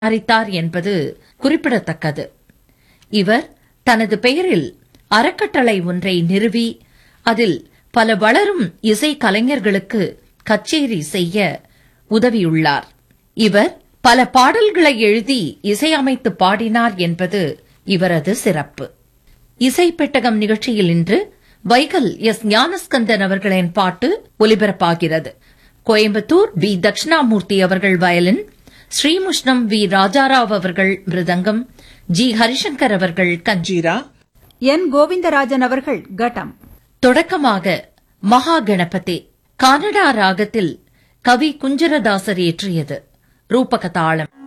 தயாரித்தார் என்பது குறிப்பிடத்தக்கது இவர் தனது பெயரில் அறக்கட்டளை ஒன்றை நிறுவி அதில் பல வளரும் இசை கலைஞர்களுக்கு கச்சேரி செய்ய உதவியுள்ளார் இவர் பல பாடல்களை எழுதி இசையமைத்து பாடினார் என்பது இவரது சிறப்பு இசை பெட்டகம் நிகழ்ச்சியில் இன்று வைகல் எஸ் ஞானஸ்கந்தன் அவர்களின் பாட்டு ஒலிபரப்பாகிறது கோயம்புத்தூர் பி தட்சிணாமூர்த்தி அவர்கள் வயலின் ஸ்ரீமுஷ்ணம் வி ராஜாராவ் அவர்கள் மிருதங்கம் ஜி ஹரிசங்கர் அவர்கள் கஞ்சி ஜீரா என் கோவிந்தராஜன் அவர்கள் கட்டம் தொடக்கமாக மகா கணபதி கானடா ராகத்தில் கவி குஞ்சரதாசர் இயற்றியது ரூபக தாளம்